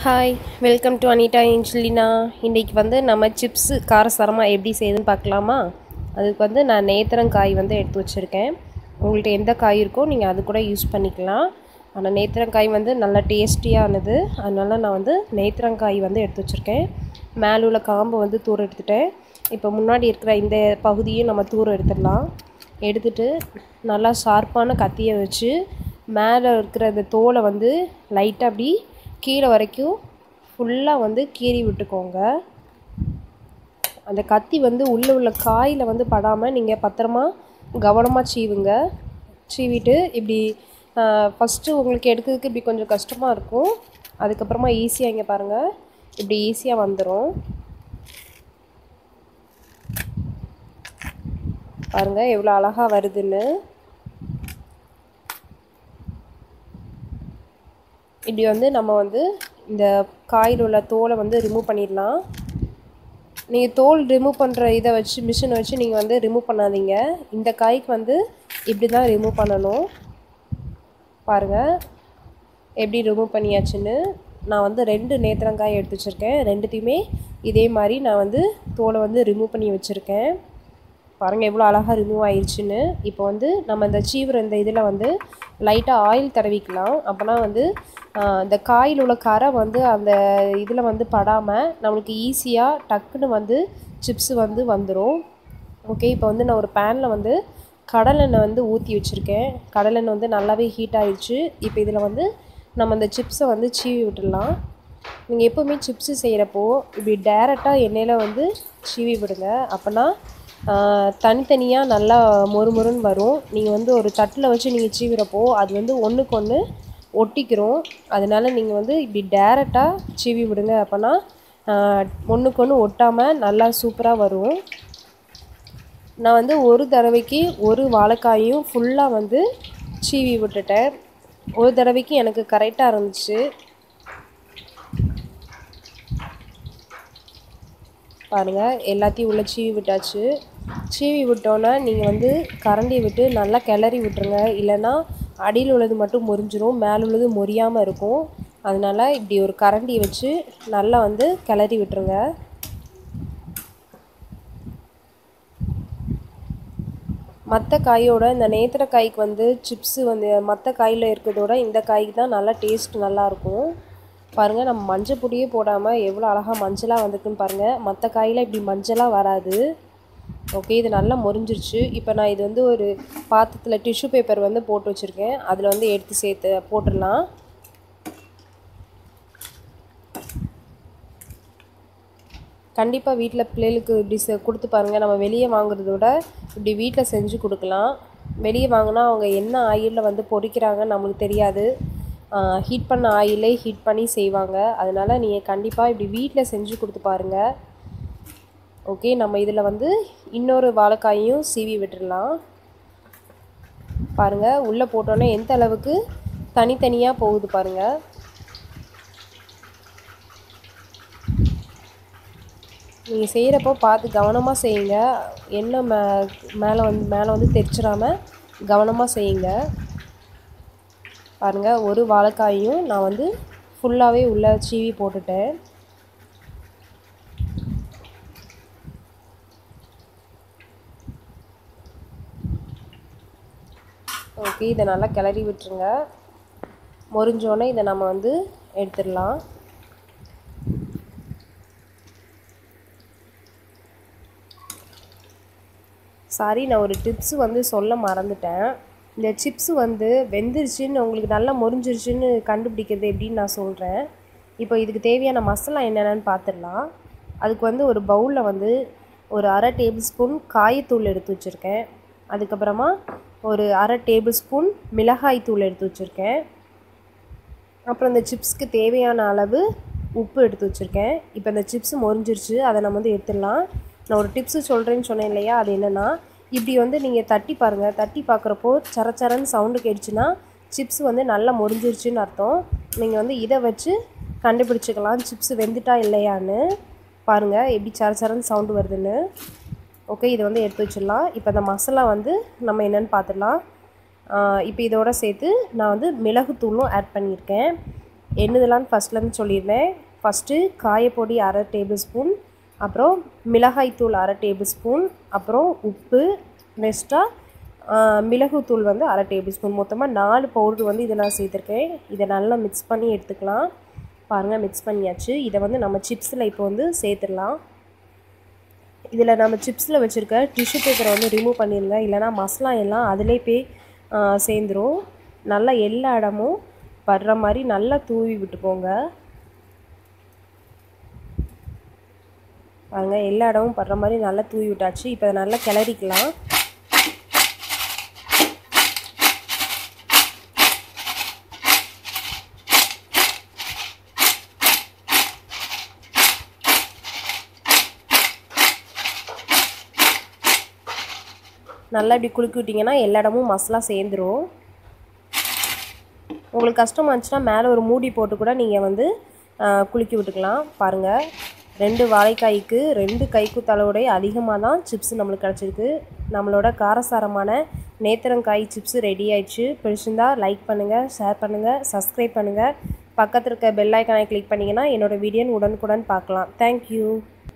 hi welcome to Anita Angelina இன்றைக்கி வந்து நம்ம சிப்ஸு காரசாரமாக எப்படி செய்யுதுன்னு பார்க்கலாமா அதுக்கு வந்து நான் நேத்திரங்காய் வந்து எடுத்து வச்சுருக்கேன் உங்கள்கிட்ட எந்த காய் இருக்கோ நீங்கள் அது கூட யூஸ் பண்ணிக்கலாம் ஆனால் நேத்திரங்காய் வந்து நல்லா டேஸ்டியானது அதனால நான் வந்து நேத்திரங்காய் வந்து எடுத்து வச்சுருக்கேன் மேலே உள்ள காம்பு வந்து தூர எடுத்துட்டேன் இப்போ முன்னாடி இருக்கிற இந்த பகுதியும் நம்ம தூர எடுத்துடலாம் எடுத்துட்டு நல்லா ஷார்ப்பான கத்தியை வச்சு மேலே இருக்கிற அந்த தோலை வந்து லைட்டாக அப்படி கீழே வரைக்கும் ஃபுல்லாக வந்து கீறி விட்டுக்கோங்க அந்த கத்தி வந்து உள்ளே உள்ள காயில் வந்து படாமல் நீங்கள் பத்திரமா கவனமாக சீவுங்க சீவிட்டு இப்படி ஃபஸ்ட்டு உங்களுக்கு எடுக்கிறதுக்கு இப்படி கொஞ்சம் கஷ்டமாக இருக்கும் அதுக்கப்புறமா ஈஸியாக இங்கே பாருங்கள் இப்படி ஈஸியாக வந்துடும் பாருங்கள் எவ்வளோ அழகாக வருதுன்னு இப்படி வந்து நம்ம வந்து இந்த காயில் உள்ள தோலை வந்து ரிமூவ் பண்ணிடலாம் நீங்கள் தோல் ரிமூவ் பண்ணுற இதை வச்சு மிஷினை வச்சு நீங்கள் வந்து ரிமூவ் பண்ணாதீங்க இந்த காய்க்கு வந்து இப்படி தான் ரிமூவ் பண்ணணும் பாருங்கள் எப்படி ரிமூவ் பண்ணியாச்சுன்னு நான் வந்து ரெண்டு நேத்திரங்காய் எடுத்து வச்சுருக்கேன் ரெண்டுத்தையுமே இதே மாதிரி நான் வந்து தோலை வந்து ரிமூவ் பண்ணி வச்சுருக்கேன் பாருங்கள் எவ்வளோ அழகாக ரிமூவ் ஆயிடுச்சுன்னு இப்போ வந்து நம்ம இந்த சீவுற இந்த இதில் வந்து லைட்டாக ஆயில் தடவிக்கலாம் அப்போனா வந்து இந்த காயில் உள்ள கரை வந்து அந்த இதில் வந்து படாமல் நம்மளுக்கு ஈஸியாக டக்குன்னு வந்து சிப்ஸு வந்து வந்துடும் ஓகே இப்போ வந்து நான் ஒரு பேனில் வந்து கடலெண்ணெய் வந்து ஊற்றி வச்சுருக்கேன் கடலெண்ணெய் வந்து நல்லாவே ஹீட் ஆயிடுச்சு இப்போ இதில் வந்து நம்ம அந்த சிப்ஸை வந்து சீவி விட்டுடலாம் நீங்கள் எப்போவுமே சிப்ஸு செய்கிறப்போ இப்படி டேரெக்டாக எண்ணெயில் வந்து சீவி விடுங்க அப்போனா தனித்தனியாக நல்லா மொறுமொறுன்னு வரும் நீங்கள் வந்து ஒரு தட்டில் வச்சு நீங்கள் சீவிறப்போ அது வந்து ஒன்றுக்கு ஒன்று ஒட்டிக்கிறோம் அதனால் நீங்கள் வந்து இப்படி டேரெக்டாக சீவி விடுங்க அப்போனா ஒன்றுக்கு ஒன்று ஒட்டாமல் நல்லா சூப்பராக வரும் நான் வந்து ஒரு தடவைக்கு ஒரு வாழைக்காயும் ஃபுல்லாக வந்து சீவி விட்டுட்டேன் ஒரு தடவைக்கு எனக்கு கரெக்டாக இருந்துச்சு பாருங்கள் எல்லாத்தையும் உள்ளே சீவி விட்டாச்சு சீவி விட்டோன்னே நீங்கள் வந்து கரண்டி விட்டு நல்லா கிளறி விட்டுருங்க இல்லைன்னா அடியில் உள்ளது மட்டும் முறிஞ்சிரும் மேலே உள்ளது முறியாமல் இருக்கும் அதனால் இப்படி ஒரு கரண்டி வச்சு நல்லா வந்து கிளறி விட்டுருங்க மற்ற காயோட இந்த நேத்திர காய்க்கு வந்து சிப்ஸு வந்து மற்ற காயில் இருக்கிறதோட இந்த காய்க்கு தான் நல்லா டேஸ்ட் நல்லாயிருக்கும் பாருங்கள் நம்ம மஞ்சள் பொடியே போடாமல் எவ்வளோ அழகாக மஞ்சளாக வந்திருக்குன்னு பாருங்கள் மற்ற காயில் இப்படி மஞ்சளாக வராது ஓகே இது நல்லா முறிஞ்சிருச்சு இப்போ நான் இது வந்து ஒரு பாத்திரத்தில் டிஷ்யூ பேப்பர் வந்து போட்டு வச்சுருக்கேன் அதில் வந்து எடுத்து சேர்த்து போட்டுடலாம் கண்டிப்பாக வீட்டில் பிள்ளைகளுக்கு இப்படி செ கொடுத்து பாருங்கள் நம்ம வெளியே வாங்குறத விட இப்படி வீட்டில் செஞ்சு கொடுக்கலாம் வெளியே வாங்கினா அவங்க என்ன ஆயிலில் வந்து பொரிக்கிறாங்கன்னு நம்மளுக்கு தெரியாது ஹீட் பண்ண ஆயிலே ஹீட் பண்ணி செய்வாங்க அதனால் நீங்கள் கண்டிப்பாக இப்படி வீட்டில் செஞ்சு கொடுத்து பாருங்கள் ஓகே நம்ம இதில் வந்து இன்னொரு வாழைக்காயும் சீவி விட்டுடலாம் பாருங்கள் உள்ளே போட்டோன்னே எந்த அளவுக்கு தனித்தனியாக போகுது பாருங்கள் நீங்கள் செய்கிறப்போ பார்த்து கவனமாக செய்யுங்க எண்ணெய் மே மேலே வந்து மேலே வந்து தெரிச்சிடாமல் கவனமாக செய்யுங்க பாருங்கள் ஒரு வாழைக்காயும் நான் வந்து ஃபுல்லாகவே உள்ளே சீவி போட்டுட்டேன் ஓகே இதை நல்லா கிளறி விட்டுருங்க முறிஞ்சோடனே இதை நம்ம வந்து எடுத்துடலாம் சாரி நான் ஒரு டிப்ஸு வந்து சொல்ல மறந்துட்டேன் இந்த சிப்ஸு வந்து வெந்துருச்சுன்னு உங்களுக்கு நல்லா முறிஞ்சிருச்சுன்னு கண்டுபிடிக்கிறது எப்படின்னு நான் சொல்கிறேன் இப்போ இதுக்கு தேவையான மசாலா என்னென்னு பார்த்துடலாம் அதுக்கு வந்து ஒரு பவுலில் வந்து ஒரு அரை டேபிள் ஸ்பூன் காயத்தூள் எடுத்து வச்சுருக்கேன் அதுக்கப்புறமா ஒரு அரை டேபிள் ஸ்பூன் மிளகாய் தூள் எடுத்து வச்சுருக்கேன் அப்புறம் இந்த சிப்ஸ்க்கு தேவையான அளவு உப்பு எடுத்து வச்சுருக்கேன் இப்போ இந்த சிப்ஸ் முறிஞ்சிருச்சு அதை நம்ம வந்து எடுத்துடலாம் நான் ஒரு டிப்ஸு சொல்கிறேன்னு சொன்னேன் இல்லையா அது என்னென்னா இப்படி வந்து நீங்கள் தட்டி பாருங்கள் தட்டி பார்க்குறப்போ சரச்சரன்னு சவுண்டு கேட்டுச்சுன்னா சிப்ஸ் வந்து நல்லா முறிஞ்சிருச்சுன்னு அர்த்தம் நீங்கள் வந்து இதை வச்சு கண்டுபிடிச்சிக்கலாம் சிப்ஸ் வெந்துட்டா இல்லையான்னு பாருங்கள் எப்படி சரச்சரன்னு சவுண்டு வருதுன்னு ஓகே இதை வந்து எடுத்து வச்சிடலாம் இப்போ அந்த மசாலா வந்து நம்ம என்னென்னு பார்த்துடலாம் இப்போ இதோட சேர்த்து நான் வந்து மிளகுத்தூளும் ஆட் பண்ணியிருக்கேன் என்னதெல்லாம் ஃபஸ்ட்லேருந்து சொல்லியிருந்தேன் ஃபஸ்ட்டு காயப்பொடி அரை டேபிள் ஸ்பூன் அப்புறம் மிளகாய்த்தூள் அரை டேபிள் ஸ்பூன் அப்புறம் உப்பு நெக்ஸ்ட்டாக மிளகுத்தூள் வந்து அரை டேபிள் ஸ்பூன் மொத்தமாக நாலு பவுடர் வந்து இதை நான் சேர்த்துருக்கேன் இதை நல்லா மிக்ஸ் பண்ணி எடுத்துக்கலாம் பாருங்கள் மிக்ஸ் பண்ணியாச்சு இதை வந்து நம்ம சிப்ஸில் இப்போ வந்து சேர்த்துடலாம் இதில் நம்ம சிப்ஸில் வச்சுருக்க டிஷ்யூ பேப்பரை வந்து ரிமூவ் பண்ணிடுங்க இல்லைனா மசாலா எல்லாம் அதிலே போய் சேர்ந்துடும் நல்லா எல்லா இடமும் படுற மாதிரி நல்லா தூவி விட்டுக்கோங்க பாருங்க எல்லா இடமும் படுற மாதிரி நல்லா தூவி விட்டாச்சு இப்போ நல்லா கிளறிக்கலாம் நல்லா இப்படி குலுக்கி விட்டிங்கன்னா எல்லா இடமும் மசாலா சேர்ந்துடும் உங்களுக்கு கஷ்டமாக இருந்துச்சுன்னா மேலே ஒரு மூடி போட்டு கூட நீங்கள் வந்து குலுக்கி விட்டுக்கலாம் பாருங்கள் ரெண்டு வாழைக்காய்க்கு ரெண்டு கைக்குத்தளவுடைய அதிகமாக தான் சிப்ஸ் நம்மளுக்கு கிடச்சிருக்கு நம்மளோட காரசாரமான நேத்திரங்காய் சிப்ஸ் ரெடி ஆயிடுச்சு பிடிச்சிருந்தா லைக் பண்ணுங்கள் ஷேர் பண்ணுங்கள் சப்ஸ்கிரைப் பண்ணுங்கள் பக்கத்தில் இருக்க பெல் ஐக்கானை கிளிக் பண்ணிங்கன்னா என்னோடய வீடியோ உடனுக்குடன் பார்க்கலாம் தேங்க்யூ